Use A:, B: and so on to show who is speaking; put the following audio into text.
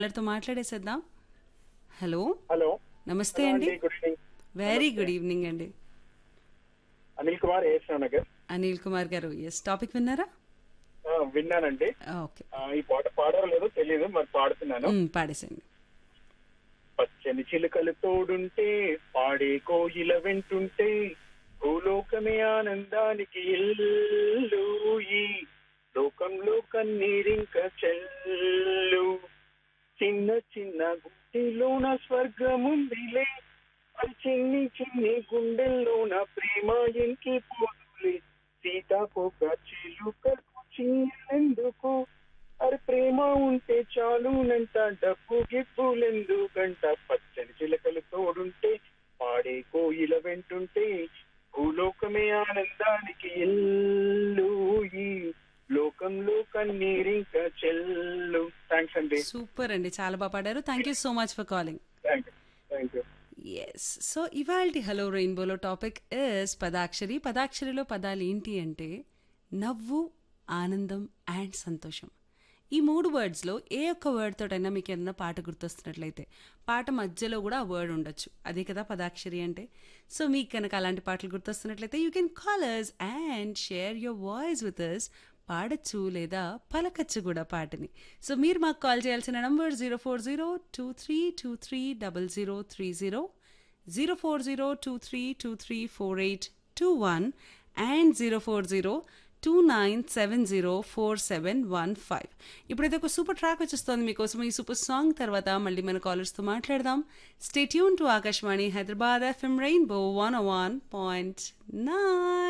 A: వాళ్ళతో మాట్లాడేసేద్దాం hello
B: hello
A: నమస్తే
B: హలో
A: అండి
B: good evening
A: very good evening అండి
B: అనిల్ కుమార్ ఏఎస్ నగర్
A: అనిల్ కుమార్ గారు ఎస్ టాపిక్ విన్నారా
B: ఆ, విన్నానండి
A: ఓకే
B: ఆ, ఈ పాట పాడో లేదో తెలియదు మరి పాడుతున్నాను
A: పాడేసేయండి
B: పచ్చని చిలుకలు తోడుంటే పాడే కోయిల వెంటుంటే భూలోకమే ఆనందానికి ఇల్లు ఈ లోకంలో కన్నీరింక చెల్లు చిన్న చిన్న గుండెలోన స్వర్గముందిలే మరి చిన్ని చిన్ని గుండెల్లోన ప్రేమ ఇంకి పోదులే సీతాకోక చిలుకకు చిన్నెందుకు అరే ప్రేమ ఉంటే చాలునంట డబ్బు గిప్పులెందుకంట పచ్చని చిలకలు తోడుంటే పాడే కోయిల వెంటుంటే భూలోకమే ఆనందానికి ఎల్లు ఈ లోకంలో కన్నీరింక చెల్లు థ్యాంక్స్ అండి
A: సూపర్ అండి చాలా బాగా పాడారు thank you so much for calling
B: thank you thank you
A: yes so ఇవాల్టి హలో రెయిన్బోలో టాపిక్ ఇస్ పదాక్షరి పదాక్షరిలో పదాలు ఏంటి అంటే నవ్వు ఆనందం అండ్ సంతోషం ఈ మూడు వర్డ్స్లో ఏ ఒక్క వర్డ్ తోటైనా మీకు ఏదైనా పాట గుర్తొస్తున్నట్లయితే పాట మధ్యలో కూడా ఆ వర్డ్ ఉండొచ్చు అదే కదా పదాక్షరి అంటే సో మీకు కనుక అలాంటి పాటలు గుర్తొస్తున్నట్లయితే you can call us and share your voice with us పాడచ్చు లేదా పలకచ్చు కూడా పాటని సో మీరు మాకు కాల్ చేయాల్సిన number zero four zero two three two three double zero three zero zero four zero two three two three four eight two one and zero four zero two nine seven zero four seven one five ఇప్పుడైతే ఒక super track వచ్చేస్తుంది మీకోసం ఈ super song తర్వాత మళ్ళీ మన కాలర్స్తో మాట్లాడదాం stay tuned to Akashvani Hyderabad FM rainbow one one point nine